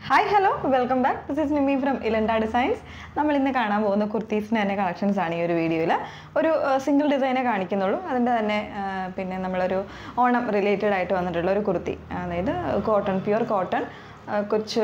hi hello welcome back this is Nimi from Elanda designs നമ്മൾ ഇന്ന് കാണാൻ പോകുന്ന കുർത്തീസിൻ്റെ തന്നെ കളക്ഷൻസ് ആണ് ഈ ഒരു വീഡിയോയിൽ ഒരു സിംഗിൾ ഡിസൈനെ കാണിക്കുന്നുള്ളൂ അതിൻ്റെ തന്നെ ആ, പിന്നെ നമ്മളൊരു ഓണം റിലേറ്റഡ് ആയിട്ട് വന്നിട്ടുള്ള ഒരു കുർത്തി അതായത് കോട്ടൺ പ്യുവർ കോട്ടൺ കുറച്ച്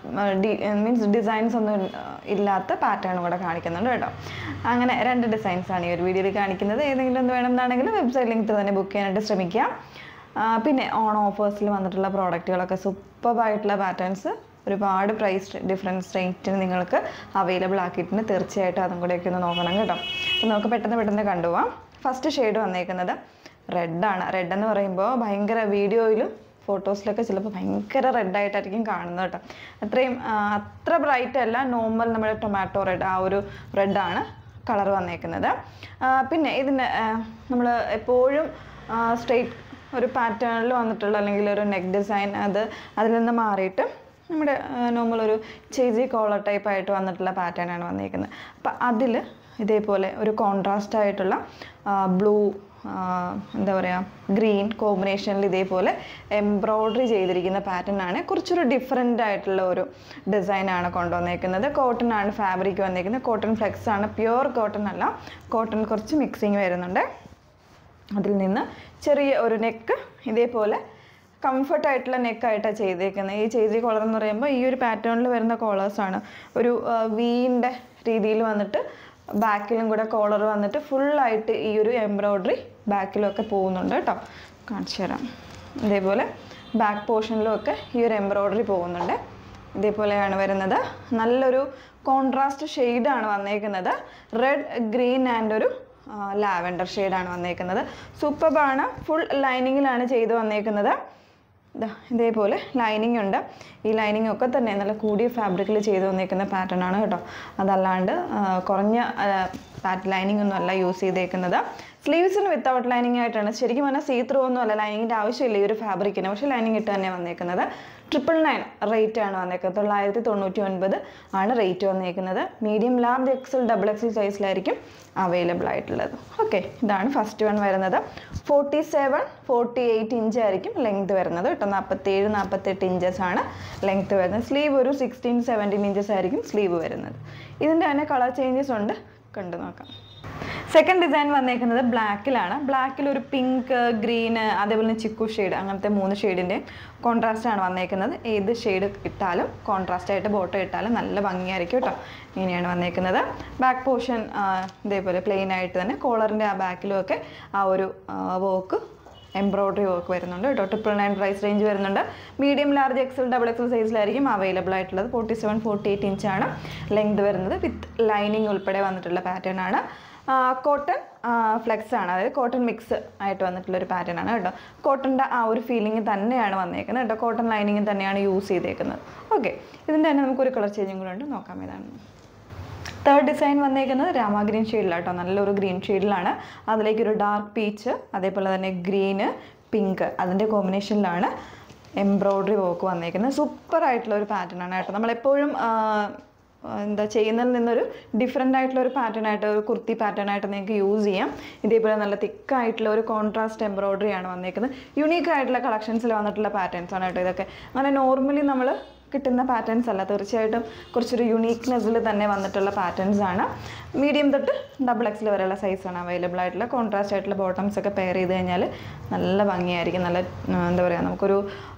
മീൻസ് ഡിസൈൻസ് ഒന്നും ഇല്ലാത്ത പാറ്റേൺ കൂടെ കാണിക്കുന്നുണ്ട് കേട്ടോ അങ്ങനെ രണ്ട് ഡിസൈൻസ് ആണ് ഈ ഒരു വീഡിയോയിൽ കാണിക്കുന്നത് ഏതെങ്കിലും ഒന്ന് വേണമെന്നാണെങ്കിൽ വെബ്സൈറ്റ് ലിങ്ക് തന്നെ ബുക്ക് ചെയ്യാനായിട്ട് ശ്രമിക്കുക ആ, പിന്നെ ഓൺ ഓഫേഴ്സിൽ വന്നിട്ടുള്ള പ്രോഡക്റ്റുകളൊക്കെ സൂപ്പർബായിട്ടുള്ള പാറ്റേൺസ് ഒരുപാട് പ്രൈസ് ഡിഫറൻസ് റേറ്റിന് നിങ്ങൾക്ക് അവൈലബിൾ ആക്കിയിട്ടുണ്ട് തീർച്ചയായിട്ടും അതും കൂടെയൊക്കെ ഒന്ന് നോക്കണം കേട്ടോ അപ്പോൾ നമുക്ക് പെട്ടെന്ന് പെട്ടെന്ന് കണ്ടുപോവാം ഫസ്റ്റ് ഷെയ്ഡ് വന്നേക്കുന്നത് റെഡാണ് റെഡ് എന്ന് പറയുമ്പോൾ ഭയങ്കര വീഡിയോയിലും ഫോട്ടോസിലൊക്കെ ചിലപ്പോൾ ഭയങ്കര റെഡായിട്ടായിരിക്കും കാണുന്നത് കേട്ടോ അത്രയും ആ, അത്ര ബ്രൈറ്റ് അല്ല നോർമൽ നമ്മുടെ ടൊമാറ്റോ റെഡ് ആ ഒരു റെഡാണ് കളർ വന്നേക്കുന്നത് ആ, പിന്നെ ഇതിന് നമ്മൾ എപ്പോഴും സ്ട്രെയിറ്റ് ഒരു പാറ്റേണിൽ വന്നിട്ടുള്ള അല്ലെങ്കിൽ ഒരു നെക്ക് ഡിസൈൻ അത് അതിൽ നിന്ന് മാറിയിട്ട് നമ്മുടെ നോർമൽ ഒരു ചേജി കോളർ ടൈപ്പ് ആയിട്ട് വന്നിട്ടുള്ള പാറ്റേൺ ആണ് വന്നിരിക്കുന്നത് അപ്പം അതിൽ ഇതേപോലെ ഒരു കോൺട്രാസ്റ്റ് ആയിട്ടുള്ള ബ്ലൂ എന്താ പറയുക ഗ്രീൻ കോമ്പിനേഷനിൽ ഇതേപോലെ എംബ്രോയ്ഡറി ചെയ്തിരിക്കുന്ന പാറ്റേൺ ആണ് കുറച്ചൊരു ഡിഫറെൻ്റ് ആയിട്ടുള്ള ഒരു ഡിസൈനാണ് കൊണ്ടുവന്നേക്കുന്നത് കോട്ടൺ ആണ് ഫാബ്രിക് വന്നേക്കുന്നത് കോട്ടൺ ഫ്ലെക്സ് ആണ് പ്യുവർ കോട്ടൺ അല്ല കോട്ടൺ കുറച്ച് മിക്സിങ് വരുന്നുണ്ട് അതിൽ നിന്ന് ചെറിയ ഒരു നെക്ക് ഇതേപോലെ കംഫർട്ട് ആയിട്ടുള്ള നെക്കായിട്ടാണ് ചെയ്തേക്കുന്നത് ഈ ചെയ്തി കോളർ എന്ന് പറയുമ്പോൾ ഈ ഒരു പാറ്റേണിൽ വരുന്ന കോളേഴ്സാണ് ഒരു വീൻ്റെ രീതിയിൽ വന്നിട്ട് ബാക്കിലും കൂടെ കോളർ വന്നിട്ട് ഫുള്ളായിട്ട് ഈ ഒരു എംബ്രോയ്ഡറി ബാക്കിലൊക്കെ പോകുന്നുണ്ട് കേട്ടോ കാണിച്ചു തരാം ഇതേപോലെ ബാക്ക് പോർഷനിലും ഒക്കെ ഈ ഒരു എംബ്രോയ്ഡറി പോകുന്നുണ്ട് ഇതേപോലെയാണ് വരുന്നത് നല്ലൊരു കോൺട്രാസ്റ്റ് ഷെയ്ഡാണ് വന്നേക്കുന്നത് റെഡ് ഗ്രീൻ ആൻഡ് ഒരു ലാവൻഡർ ഷെയ്ഡാണ് വന്നേക്കുന്നത് സൂപ്പർബാണ് ഫുൾ ലൈനിങ്ങിലാണ് ചെയ്ത് വന്നേക്കുന്നത് ദാ ഇതേപോലെ ലൈനിങ് ഉണ്ട് ഈ ലൈനിങ് ഒക്കെ തന്നെ നല്ല കൂടിയ ഫാബ്രിക്കിൽ ചെയ്ത് വന്നേക്കുന്ന പാറ്റേൺ ആണ് കേട്ടോ അതല്ലാണ്ട് ആ, കുറഞ്ഞ പാറ്റ് ലൈനിങ് ഒന്നും അല്ല യൂസ് ചെയ്തേക്കുന്നത് സ്ലീവ്സിന് വിത്തൗട്ട് ലൈനിങ് ആയിട്ടാണ് ശരിക്കും പറഞ്ഞാൽ സീ ത്രൂ ഒന്നും അല്ല ലൈനിങ്ങിൻ്റെ ആവശ്യമില്ല ഈ ഒരു ഫാബ്രിക്കിന് പക്ഷേ ലൈനിങ് ഇട്ട് തന്നെ വന്നേക്കുന്നത് ട്രിപ്പിൾ നയൻ റേറ്റ് ആണ് വന്നേക്കുന്നത് തൊള്ളായിരത്തി തൊണ്ണൂറ്റി ഒൻപത് ആണ് റേറ്റ് വന്നേക്കുന്നത് medium large XL double XL സൈസിലായിരിക്കും അവൈലബിൾ ആയിട്ടുള്ളത് ഓക്കെ ഇതാണ് ഫസ്റ്റ് വൺ വരുന്നത് forty seven forty eight inch ആയിരിക്കും ലെങ്ത് വരുന്നത് കേട്ടോ നാൽപ്പത്തേഴ് നാൽപ്പത്തെട്ട് ഇഞ്ചസ് ആണ് ലെങ്ത് വരുന്നത് സ്ലീവ് ഒരു സിക്സ്റ്റീൻ സെവൻറ്റീൻ ഇഞ്ചസ് ആയിരിക്കും സ്ലീവ് വരുന്നത് ഇതിൻ്റെ തന്നെ കളർ ചേഞ്ചസ് ഉണ്ട് കണ്ടു നോക്കാം സെക്കൻഡ് ഡിസൈൻ വന്നേക്കുന്നത് ബ്ലാക്കിലാണ് ബ്ലാക്കിൽ ഒരു പിങ്ക് ഗ്രീന് അതേപോലെ തന്നെ ചിക്കു ഷെയ്ഡ് അങ്ങനത്തെ മൂന്ന് ഷെയ്ഡിൻ്റെ കോൺട്രാസ്റ്റ് ആണ് വന്നേക്കുന്നത് ഏത് ഷെയ്ഡ് ഇട്ടാലും കോൺട്രാസ്റ്റ് ആയിട്ട് ബോട്ടം ഇട്ടാലും നല്ല ഭംഗിയായിരിക്കും കേട്ടോ ഇങ്ങനെയാണ് വന്നേക്കുന്നത് ബാക്ക് പോർഷൻ ഇതേപോലെ പ്ലെയിൻ ആയിട്ട് തന്നെ കോളറിൻ്റെ ആ ബാക്കിലും ഒക്കെ ആ ഒരു വർക്ക് എംബ്രോയ്ഡറി വർക്ക് വരുന്നുണ്ട് കേട്ടോ ട്രിപ്പിൾ നയൻ പ്രൈസ് റേഞ്ച് വരുന്നുണ്ട് medium large XL double XL സൈസിലായിരിക്കും അവൈലബിൾ ആയിട്ടുള്ളത് ഫോർട്ടി സെവൻ ഫോർട്ടി എയ്റ്റ് ഇഞ്ചാണ് ലെങ്ത് വരുന്നത് വിത്ത് ലൈനിങ് ഉൾപ്പെടെ വന്നിട്ടുള്ള പാറ്റേൺ ആണ് കോട്ടൺ ഫ്ലെക്സ് ആണ് അതായത് കോട്ടൺ മിക്സ് ആയിട്ട് വന്നിട്ടുള്ള ഒരു പാറ്റേൺ ആണ് കേട്ടോ കോട്ടൻ്റെ ആ ഒരു ഫീലിംഗ് തന്നെയാണ് വന്നേക്കുന്നത് കേട്ടോ കോട്ടൺ ലൈനിങ് തന്നെയാണ് യൂസ് ചെയ്തേക്കുന്നത് ഓക്കെ ഇതിൻ്റെ തന്നെ നമുക്കൊരു കളർ ചേഞ്ചും കൂടെ ഉണ്ട് നോക്കാം ഏതാണ് തേർഡ് ഡിസൈൻ വന്നേക്കുന്നത് രാമ ഗ്രീൻ ഷെയ്ഡിലാട്ടോ നല്ലൊരു ഗ്രീൻ ഷെയ്ഡിലാണ് അതിലേക്ക് ഒരു ഡാർക്ക് പീച്ച് അതേപോലെ തന്നെ ഗ്രീന് പിങ്ക് അതിൻ്റെ കോമ്പിനേഷനിലാണ് എംബ്രോയ്ഡറി വർക്ക് വന്നേക്കുന്നത് സൂപ്പർ ആയിട്ടുള്ള ഒരു പാറ്റേൺ ആണ് കേട്ടോ നമ്മളെപ്പോഴും ആ, എന്താ ചെയ്യുന്നതിൽ നിന്നൊരു ഡിഫറെൻ്റ് ആയിട്ടുള്ള ഒരു പാറ്റേൺ ആയിട്ട് ഒരു കുർത്തി പാറ്റേൺ ആയിട്ട് നിങ്ങൾക്ക് യൂസ് ചെയ്യാം ഇതേപോലെ നല്ല തിക്കായിട്ടുള്ള ഒരു കോൺട്രാസ്റ്റ് എംബ്രോയ്ഡറി ആണ് വന്നേക്കുന്നത് യുണീക്ക് ആയിട്ടുള്ള കളക്ഷൻസിൽ വന്നിട്ടുള്ള പാറ്റേൺസ് ആണ് കേട്ടോ ഇതൊക്കെ അങ്ങനെ നോർമലി നമ്മൾ കിട്ടുന്ന പാറ്റേൺസ് അല്ല തീർച്ചയായിട്ടും കുറച്ചൊരു യുണീക്നെസ്സിൽ തന്നെ വന്നിട്ടുള്ള പാറ്റേൺസ് ആണ് മീഡിയം തൊട്ട് ഡബിൾ എക്സിൽ വരെയുള്ള സൈസാണ് അവൈലബിൾ ആയിട്ടുള്ള കോൺട്രാസ്റ്റ് ആയിട്ടുള്ള ബോട്ടംസ് ഒക്കെ പെയർ ചെയ്ത് കഴിഞ്ഞാൽ നല്ല ഭംഗിയായിരിക്കും നല്ല ആ, എന്താ പറയുക നമുക്കൊരു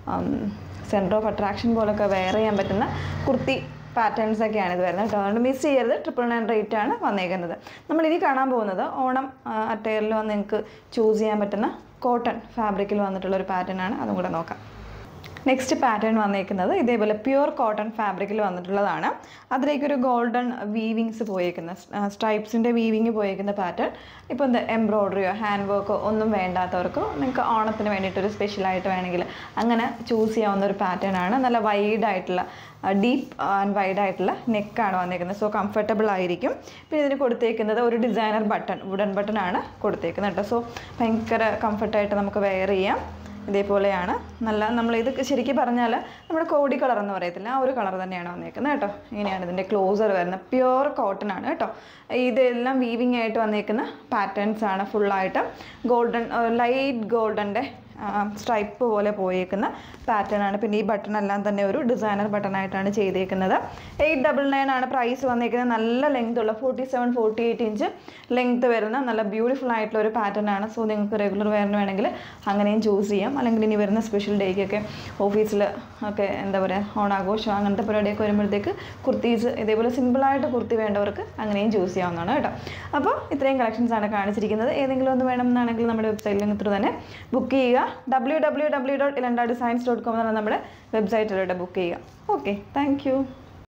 സെൻറ്റർ ഓഫ് അട്രാക്ഷൻ പോലൊക്കെ വെയർ ചെയ്യാൻ പറ്റുന്ന കുർത്തി പാറ്റേൺസ് ഒക്കെയാണ് ഇത് വരുന്നത് കേട്ടോ അതുകൊണ്ട് മിസ് ചെയ്യരുത് ട്രിപ്പിൾ നയൻ റേറ്റ് ആണ് വന്നേക്കുന്നത് നമ്മൾ ഇനി കാണാൻ പോകുന്നത് ഓണം അറ്റയറിൽ വന്ന് നിങ്ങൾക്ക് ചൂസ് ചെയ്യാൻ പറ്റുന്ന കോട്ടൺ ഫാബ്രിക്കിൽ വന്നിട്ടുള്ള ഒരു പാറ്റേൺ ആണ് അതും കൂടെ നോക്കാം നെക്സ്റ്റ് പാറ്റേൺ വന്നേക്കുന്നത് ഇതേപോലെ പ്യുവർ കോട്ടൺ ഫാബ്രിക്കിൽ വന്നിട്ടുള്ളതാണ് അതിലേക്കൊരു ഗോൾഡൻ വീവിങ്സ് പോയേക്കുന്ന സ്ട്രൈപ്സിൻ്റെ വീവിങ് പോയേക്കുന്ന പാറ്റേൺ ഇപ്പോൾ എന്താ എംബ്രോയ്ഡറിയോ ഹാൻഡ് വർക്കോ ഒന്നും വേണ്ടാത്തവർക്കോ നിങ്ങൾക്ക് ഓണത്തിന് വേണ്ടിയിട്ടൊരു സ്പെഷ്യലായിട്ട് വേണമെങ്കിൽ അങ്ങനെ ചൂസ് ചെയ്യാവുന്ന ഒരു പാറ്റേൺ ആണ് നല്ല വൈഡ് ആയിട്ടുള്ള ഡീപ്പ് ആൻഡ് വൈഡ് ആയിട്ടുള്ള നെക്കാണ് വന്നേക്കുന്നത് സോ കംഫർട്ടബിൾ ആയിരിക്കും പിന്നെ ഇതിന് കൊടുത്തേക്കുന്നത് ഒരു ഡിസൈനർ ബട്ടൺ വുഡൻ ബട്ടൺ ആണ് കൊടുത്തേക്കുന്നത് കേട്ടോ സോ ഭയങ്കര കംഫർട്ടായിട്ട് നമുക്ക് വെയർ ചെയ്യാം ഇതേപോലെയാണ് നല്ല നമ്മൾ ഇത് ശരിക്കും പറഞ്ഞാൽ നമ്മുടെ കോടി കളർ എന്ന് പറയത്തില്ല ആ ഒരു കളർ തന്നെയാണ് വന്നേക്കുന്നത് കേട്ടോ ഇങ്ങനെയാണ് ഇതിൻ്റെ ക്ലോസർ വരുന്നത് പ്യുവർ കോട്ടൺ ആണ് കേട്ടോ ഇതെല്ലാം വീവിങ് ആയിട്ട് വന്നേക്കുന്ന പാറ്റേൺസ് ആണ് ഫുള്ളായിട്ട് ഗോൾഡൻ ലൈറ്റ് ഗോൾഡൻ്റെ സ്ട്രൈപ്പ് പോലെ പോയേക്കുന്ന പാറ്റേൺ ആണ് പിന്നെ ഈ ബട്ടൺ എല്ലാം തന്നെ ഒരു ഡിസൈനർ ബട്ടൺ ആയിട്ടാണ് ചെയ്തേക്കുന്നത് എയ്റ്റ് ഡബിൾ നയൻ ആണ് പ്രൈസ് വന്നേക്കുന്നത് നല്ല ലെങ്ത് ഉള്ള forty seven forty eight inch length വരുന്ന നല്ല ബ്യൂട്ടിഫുൾ ആയിട്ടുള്ള ഒരു പാറ്റേൺ ആണ് സോ നിങ്ങൾക്ക് റെഗുലർ വെയറിന് വേണമെങ്കിൽ അങ്ങനെയും ചൂസ് ചെയ്യാം അല്ലെങ്കിൽ ഇനി വരുന്ന സ്പെഷ്യൽ ഡേക്കൊക്കെ ഓഫീസിൽ ഒക്കെ എന്താ പറയുക ഓണാഘോഷം അങ്ങനത്തെ പരിപാടിയൊക്കെ വരുമ്പോഴത്തേക്ക് കുർത്തീസ് ഇതേപോലെ സിമ്പിളായിട്ട് കുർത്തി വേണ്ടവർക്ക് അങ്ങനെയും ചൂസ് ചെയ്യാവുന്നതാണ് കേട്ടോ അപ്പോൾ ഇത്രയും കളക്ഷൻസ് ആണ് കാണിച്ചിരിക്കുന്നത് ഏതെങ്കിലും ഒന്ന് വേണമെന്നാണെങ്കിൽ നമ്മുടെ വെബ്സൈറ്റിൽ നിന്ന് ത്രൂ തന്നെ ബുക്ക് ചെയ്യുക W W W dot Elanda designs dot com എന്നാണ് നമ്മുടെ വെബ്സൈറ്റിലൂടെ ബുക്ക് ചെയ്യുക ഓക്കെ താങ്ക് യു